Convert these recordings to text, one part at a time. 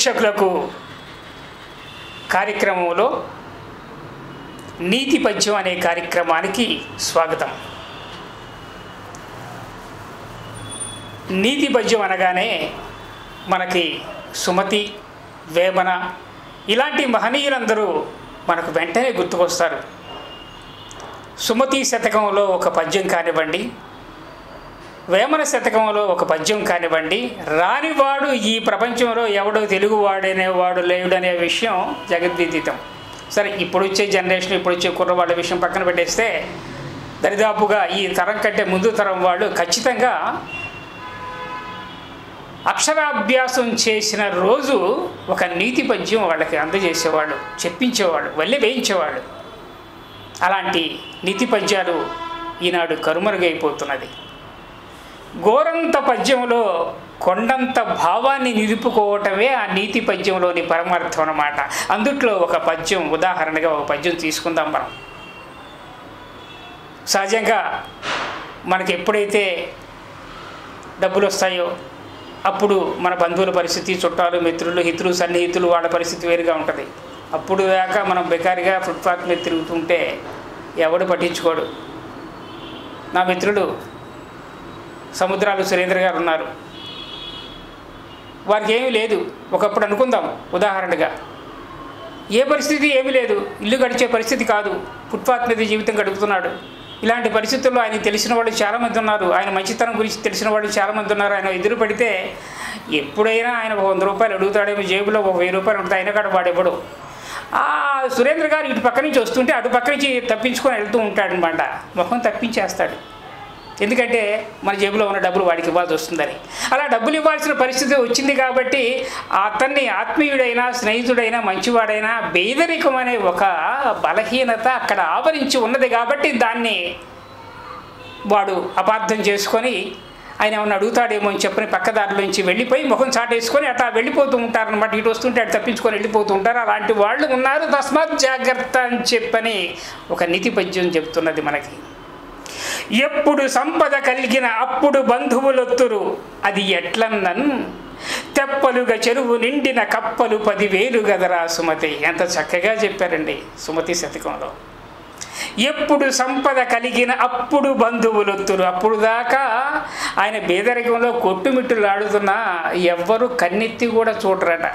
ప్రేక్షకులకు కార్యక్రమంలో నీతి పద్యం అనే కార్యక్రమానికి స్వాగతం నీతి పద్యం అనగానే మనకి సుమతి వేమన ఇలాంటి మహనీయులందరూ మనకు వెంటనే గుర్తుకొస్తారు సుమతి శతకంలో ఒక పద్యం కానివ్వండి వేమన శతకంలో ఒక పద్యం కానివ్వండి రానివాడు ఈ ప్రపంచంలో ఎవడో తెలుగువాడనేవాడు లేడనే విషయం జగద్విదితం సరే ఇప్పుడు వచ్చే జనరేషన్ ఇప్పుడు వచ్చే కుర్రవాళ్ళ విషయం పక్కన పెట్టేస్తే దరిదాపుగా ఈ తరం కంటే ముందు తరం వాళ్ళు ఖచ్చితంగా అక్షరాభ్యాసం చేసిన రోజు ఒక నీతి పద్యం వాళ్ళకి అందజేసేవాళ్ళు చెప్పించేవాళ్ళు వల్లే వేయించేవాళ్ళు అలాంటి నీతి పద్యాలు ఈనాడు కరుమరుగైపోతున్నది గోరంత పద్యంలో కొండంత భావాన్ని నిలుపుకోవటమే ఆ నీతి పద్యంలోని పరమార్థం అన్నమాట అందుట్లో ఒక పద్యం ఉదాహరణగా ఒక పద్యం తీసుకుందాం మనం సహజంగా మనకి ఎప్పుడైతే డబ్బులు వస్తాయో అప్పుడు మన బంధువుల పరిస్థితి చుట్టాలు మిత్రులు హితులు సన్నిహితులు వాళ్ళ పరిస్థితి వేరుగా ఉంటుంది అప్పుడు దాకా మనం బెకారిగా ఫుట్పాత్ మీద తిరుగుతుంటే ఎవడు పట్టించుకోడు నా మిత్రులు సముద్రాలు సురేంద్ర గారు ఉన్నారు వారికి ఏమీ లేదు ఒకప్పుడు అనుకుందాం ఉదాహరణగా ఏ పరిస్థితి ఏమీ లేదు ఇల్లు గడిచే పరిస్థితి కాదు ఫుట్పాత్ మీద జీవితం గడుపుతున్నాడు ఇలాంటి పరిస్థితుల్లో ఆయన తెలిసిన వాళ్ళు చాలామంది ఉన్నారు ఆయన మంచితనం గురించి తెలిసిన వాళ్ళు చాలామంది ఉన్నారు ఆయన ఎదురు పడితే ఎప్పుడైనా ఆయన ఒక వంద రూపాయలు అడుగుతాడేమో జేబులో ఒక వెయ్యి రూపాయలు ఉంటుంది ఆయన కాడ వాడెవడు ఆ సురేంద్ర గారు ఇటు పక్క నుంచి వస్తుంటే అటు పక్క నుంచి తప్పించుకొని వెళ్తూ ఉంటాడనమాట ముఖం తప్పించేస్తాడు ఎందుకంటే మన జేబులో ఉన్న డబ్బులు వాడికి ఇవ్వాల్సి వస్తుందని అలా డబ్బులు ఇవ్వాల్సిన పరిస్థితి వచ్చింది కాబట్టి అతన్ని ఆత్మీయుడైనా స్నేహితుడైనా మంచివాడైనా పేదరికం అనే ఒక బలహీనత అక్కడ ఆవరించి ఉన్నది కాబట్టి దాన్ని వాడు అపార్థం చేసుకొని ఆయన ఏమన్నా అడుగుతాడేమో అని చెప్పని పక్కదారిలోంచి వెళ్ళిపోయి ముఖం చాటేసుకొని అట్లా వెళ్ళిపోతూ ఉంటారనమాట ఇటు వస్తుంటే అటు తప్పించుకొని వెళ్ళిపోతూ ఉంటారు అలాంటి వాళ్ళు ఉన్నారు తస్మాత్ జాగ్రత్త అని చెప్పని ఒక నీతి పద్యం చెప్తున్నది మనకి ఎప్పుడు సంపద కలిగిన అప్పుడు బంధువులొత్తురు అది ఎట్లన్నన్ తెప్పలుగా చెరువు నిండిన కప్పలు పదివేలు గదరా సుమతి ఎంత చక్కగా చెప్పారండి సుమతి శతకంలో ఎప్పుడు సంపద కలిగిన అప్పుడు బంధువులొత్తురు అప్పుడు దాకా ఆయన పేదరికంలో కొట్టుమిట్టులాడుతున్నా ఎవ్వరు కన్నెత్తి కూడా చూడరట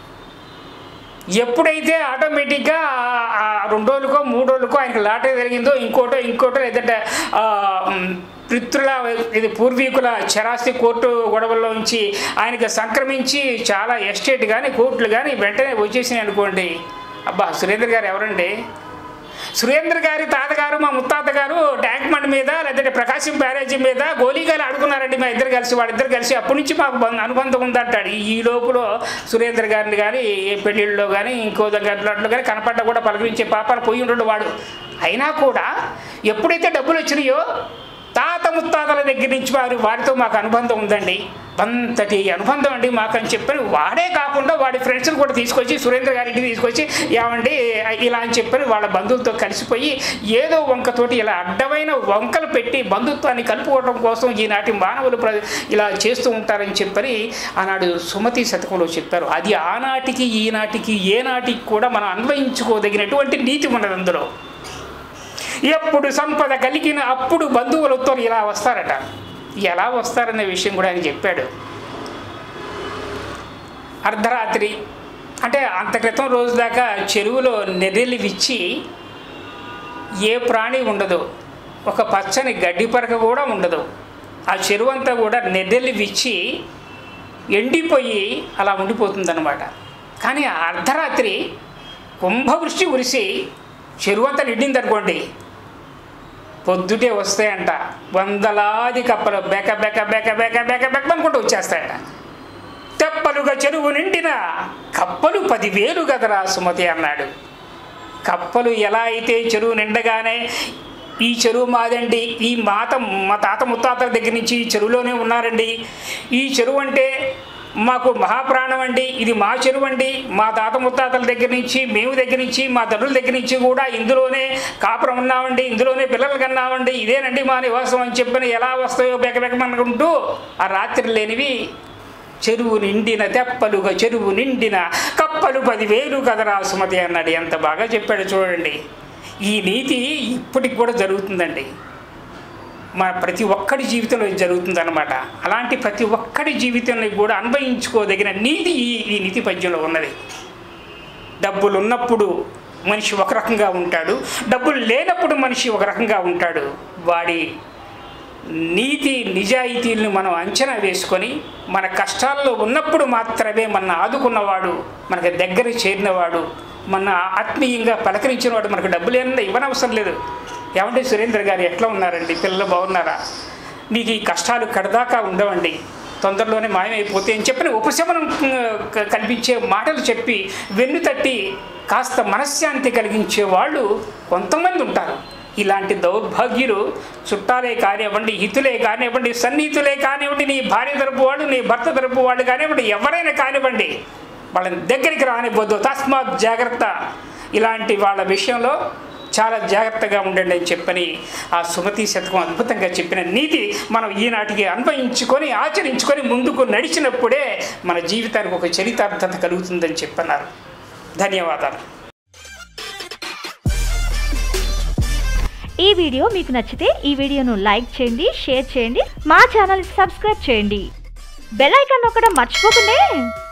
ఎప్పుడైతే ఆటోమేటిక్గా ఆ రెండు రోజులకో మూడు రోజులకో ఆయనకి లాటరీ జరిగిందో ఇంకోటో ఇంకోటో లేదంటే ఆ, మ్, పితృల ఇది పూర్వీకుల చరాస్తి కోర్టు గొడవల్లో నుంచి ఆయనకి సంక్రమించి చాలా ఎస్టేట్ కానీ కోర్టులు కానీ వెంటనే వచ్చేసినాయి అనుకోండి అబ్బా సురేంద్ర గారు ఎవరండి సురేంద్ర గారి తాతగారు మా ముత్తాత గారు ట్యాంక్ బండ్ మీద లేదంటే ప్రకాశం బ్యారేజీ మీద గోలీగాలు ఆడుకున్నారండి మా ఇద్దరు కలిసి వాళ్ళిద్దరు కలిసి అప్పటి నుంచి మాకు బంధ- అనుబంధం ఉందంటాడు ఈ లోపల సురేంద్ర గారిని కానీ ఏ పెళ్ళిళ్ళలో కానీ ఇంకో దగ్గరలో కానీ కనపడ్డా కూడా పలకరించే పాపాలు పోయి ఉండడు వాడు అయినా కూడా ఎప్పుడైతే డబ్బులు వచ్చినాయో తాత ముత్తాతల దగ్గర నుంచి వారి వారితో మాకు అనుబంధం ఉందండి అంతటి అనుబంధం అండి మాకు అని చెప్పని వాడే కాకుండా వాడి ఫ్రెండ్స్ని కూడా తీసుకొచ్చి సురేంద్ర గారికి తీసుకొచ్చి ఏమండి ఇలా అని చెప్పని వాళ్ళ బంధువులతో కలిసిపోయి ఏదో వంకతోటి ఇలా అడ్డమైన వంకలు పెట్టి బంధుత్వాన్ని కలుపుకోవడం కోసం ఈనాటి మానవులు ప్ర ఇలా చేస్తూ ఉంటారని చెప్పని ఆనాడు సుమతి శతకంలో చెప్పారు అది ఆనాటికి ఈనాటికి ఏనాటికి కూడా మనం అన్వయించుకోదగినటువంటి నీతి ఉన్నది అందులో ఎప్పుడు సంపద కలిగిన అప్పుడు బంధువులతో ఇలా వస్తారట ఎలా వస్తారనే విషయం కూడా ఆయన చెప్పాడు అర్ధరాత్రి అంటే అంత క్రితం రోజు దాకా చెరువులో నెర్రెలు విచ్చి ఏ ప్రాణి ఉండదు ఒక పచ్చని గడ్డి పరక కూడా ఉండదు ఆ చెరువు అంతా కూడా నెర్రెలు విచ్చి ఎండిపోయి అలా ఉండిపోతుందన్నమాట కానీ ఆ అర్ధరాత్రి కుంభవృష్టి కురిసి చెరువు అంతా నిండింది అనుకోండి పొద్దుటే వస్తాయంట వందలాది కప్పలు బెక బెక బెక బెక బెక బెక అనుకుంటూ వచ్చేస్తాయంట తెప్పలుగా చెరువు నిండిన కప్పలు పదివేలు గదరా సుమతి అన్నాడు కప్పలు ఎలా అయితే చెరువు నిండగానే ఈ చెరువు మాదండి ఈ మాత మా తాత ముత్తాతల దగ్గర నుంచి ఈ చెరువులోనే ఉన్నారండి ఈ చెరువు అంటే మాకు మహాప్రాణం అండి ఇది మా చెరువు అండి మా తాత ముత్తాతల దగ్గర నుంచి మేము దగ్గర నుంచి మా తండ్రుల దగ్గర నుంచి కూడా ఇందులోనే కాపురం ఉన్నామండి ఇందులోనే పిల్లలు కన్నామండి ఇదేనండి మా నివాసం అని చెప్పని ఎలా వస్తాయో బెకబెకమనుకుంటూ ఆ రాత్రి లేనివి చెరువు నిండిన తెప్పలుగా చెరువు నిండిన కప్పలు పదివేలు కదరా సుమతి అన్నాడు ఎంత బాగా చెప్పాడు చూడండి ఈ నీతి ఇప్పటికి కూడా జరుగుతుందండి మన ప్రతి ఒక్కడి జీవితంలో ఇది జరుగుతుందన్నమాట అలాంటి ప్రతి ఒక్కడి జీవితంలో కూడా అన్వయించుకోదగిన నీతి ఈ ఈ నీతి పద్యంలో ఉన్నది డబ్బులు ఉన్నప్పుడు మనిషి ఒక రకంగా ఉంటాడు డబ్బులు లేనప్పుడు మనిషి ఒక రకంగా ఉంటాడు వాడి నీతి నిజాయితీలను మనం అంచనా వేసుకొని మన కష్టాల్లో ఉన్నప్పుడు మాత్రమే మన ఆదుకున్నవాడు మనకు దగ్గర చేరినవాడు మన ఆత్మీయంగా పలకరించినవాడు మనకు డబ్బులు ఏమన్నా ఇవ్వనవసరం లేదు ఏమంటే సురేంద్ర గారు ఎట్లా ఉన్నారండి పిల్లలు బాగున్నారా మీకు ఈ కష్టాలు కడదాకా ఉండవండి తొందరలోనే మాయమైపోతే అని చెప్పిన ఉపశమనం క- కల్పించే మాటలు చెప్పి వెన్ను తట్టి కాస్త మనశ్శాంతి కలిగించే వాళ్ళు కొంతమంది ఉంటారు ఇలాంటి దౌర్భాగ్యులు చుట్టాలే కానివ్వండి హితులే కానివ్వండి సన్నిహితులే కానివ్వండి నీ భార్య తరపు వాళ్ళు నీ భర్త తరపు వాళ్ళు కానివ్వండి ఎవరైనా కానివ్వండి వాళ్ళని దగ్గరికి రానివ్వద్దు తస్మాత్ జాగ్రత్త ఇలాంటి వాళ్ళ విషయంలో చాలా జాగ్రత్తగా ఉండండి అని చెప్పని ఆ సుమతి శతకం అద్భుతంగా చెప్పిన నీతి మనం ఈనాటికి అన్వయించుకొని ఆచరించుకొని ముందుకు నడిచినప్పుడే మన జీవితానికి ఒక చరితార్థత కలుగుతుందని చెప్పన్నారు ధన్యవాదాలు ఈ వీడియో మీకు నచ్చితే ఈ వీడియోను లైక్ చేయండి షేర్ చేయండి మా ఛానల్ సబ్స్క్రైబ్ చేయండి బెల్ ఐకాన్ నొక్కడం మర్చిపోకుండా